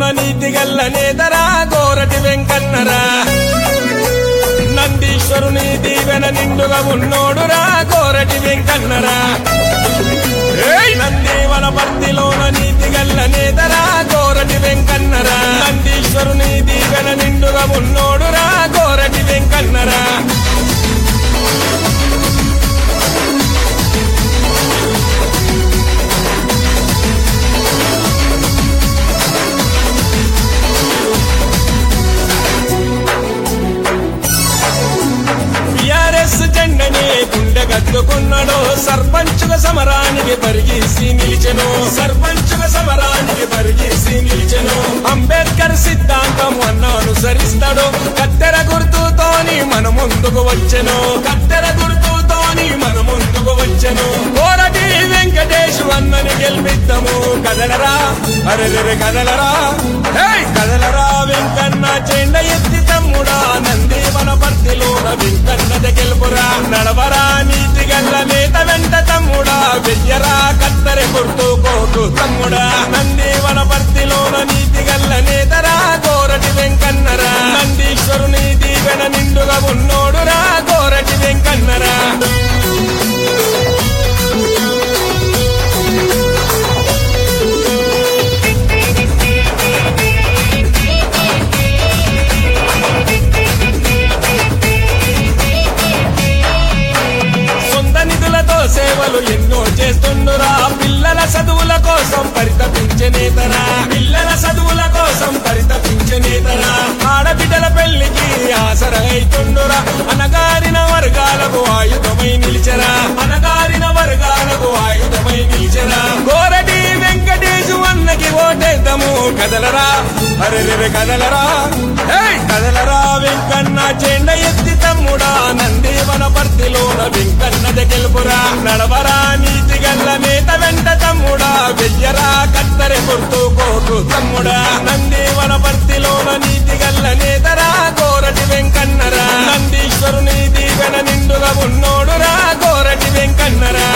నీతి గల్ల నేతరా గోరటి వెంకన్నరా నందీశ్వరుని దీవెన నిండుగా ఉన్నోడురా గోరటి వెంకన్నరా ఏయ్ నందీవన పర్తిలోన నీతి గల్ల నేతరా గోరటి వెంకన్నరా నందీశ్వరుని దీవెన నిండుగా ఉన్నోడురా గోరటి వెంకన్నరా టిఆర్ఎస్ జెండని గుండె కట్టుకున్నాడు సర్పంచుగా సమరానికి పరిగేసి నిలిచెను సర్పంచుగా సమరానికి పరిగేసి నిలిచెను అంబేద్కర్ సిద్ధాంతం అన్న అనుసరిస్తాడు కత్తెర గుర్తుతోని మన ముందుకు వచ్చెను కత్తెర గుర్తుతోని మన ముందుకు వచ్చెను కోరటి వెంకటేశ్ అన్నని గెలిపిద్దాము కదలరా అరెరెరె కదలరా హేయ్ కదలరా వెంకన్న చెండ ఎత్తి తమ్ముడా నంది మన పర్తిలోన వెంకన్నద గెలుపురా నడవరా నీతి గల్ల నేత వెంట తమ్ముడా వెయ్యరా కత్తెర గుర్తుకోకు తమ్ముడా నంది మన పర్తిలోన నీతి గల్ల నేతరా గోరటి వెంకన్నరా నందీశ్వరుని దీవెన నిండుగా ఉన్నోడురా గోరటి వెంకన్నరా సొంత నిధులతో సేవలు ఎన్నో చేస్తుండురా పిల్లల చదువుల కోసం పరితపించే నేతరా పిల్లల చదువుల కోసం పరితపించే నేతరా ఆడబిడ్డల పెళ్లికి ఆసరైతుండురా అనగారిన వర్గాలకు ఆయుధమై నిలిచరా అనగారిన వర్గాలకు ఆయుధమై నిలిచరా గోరటి వెంకటేశు అన్నకి ఓటేద్దాము కదలరా అరెరెరె కదలరా ఏయ్ కదలరా వెంకన్న చెండ ఎత్తి తమ్ముడా నందీవన పర్తిలోన వెంకన్నద గెలుపురా నడవరా నీతి గల్ల నేత వెంట తమ్ముడా వెయ్యరా కత్తెర గుర్తుకోకు తమ్ముడా నందీవన పర్తిలోన నీతి గల్ల నేతరా గోరటి వెంకన్నరా నందీశ్వరుని దీవెన నిండుగా ఉన్నోడురా గోరటి వెంకన్నరా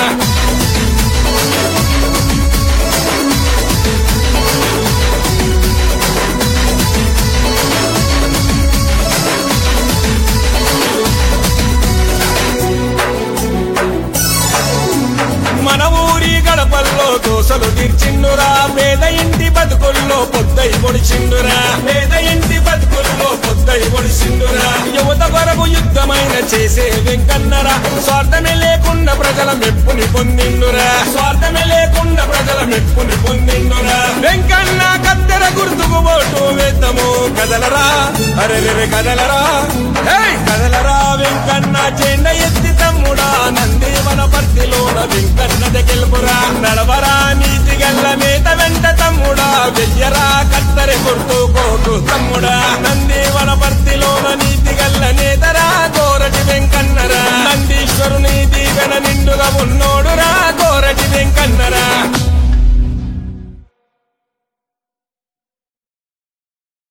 మన ఊరి గడపల్లో దోసలు తీర్చిండురా పేద ఇంటి బతుకుల్లో పొద్దై పొడిచిండురా పేద ఇంటి బతుకుల్లో పొద్దై పొడిచిండురా యువత కొరకు యుద్ధమైన చేసే వెంకన్నరా స్వార్థమే లేకుండా ప్రజల మెప్పుని పొందిండురా స్వార్థమే లేకుండా ప్రజల మెప్పుని పొందిండురా వెంకన్న కత్తెర గుర్తుకు ఓటు వేద్దాము కదలరా అరెరెరె కదలరా హేయ్ కదలరా వెంకన్న చెండ ఎత్తి తమ్ముడా నంది మన పర్తిలోన వెంకన్నద గెలుపురా నడవరా నీతి గల్ల నేత వెంట తమ్ముడా వెయ్యరా కత్తెర గుర్తుకోకు తమ్ముడా